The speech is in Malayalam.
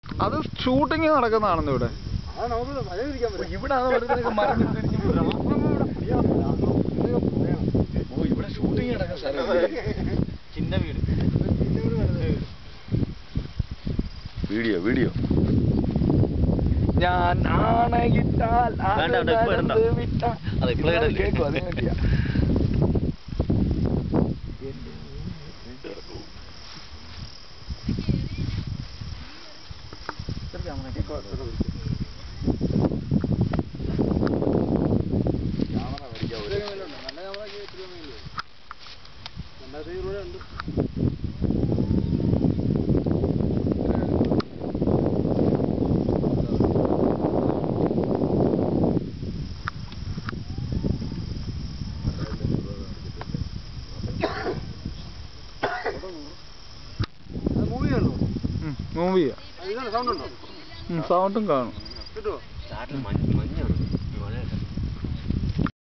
അത് ഷൂട്ടിങ് നടക്കുന്നതാണെന്ന് ഇവിടെ അത് നമുക്ക് മഴ പിടിക്കാൻ പറ്റും ഇവിടെ ഓ ഇവിടെ ഷൂട്ടിങ് നടക്കുന്ന സ്ഥലം ചിന്ന വീട് വീഡിയോ വീഡിയോ ഞാൻ ആണയിട്ടാൽ അത് വേണ്ട, വേണ്ട, ഇപ്പൊ ഇടണ്ട. നടന്ന് വിട്ടാൽ. അത് ഇപ്പളേ ഇത് ഇടല്ലേ? കേൾക്കും, അതിന് വേണ്ടിയാ. നല്ല ക്യാമറ രണ്ടായിരത്തി ഇരുപത് ഉണ്ട് മൂവിയാണോ ഉം, മൂവിയാ അതിനാണ് സൗണ്ട് ഉണ്ടോ സൗണ്ടും കാണും കിട്ടുമോ ചാട്ടിൽ മഞ്ഞ്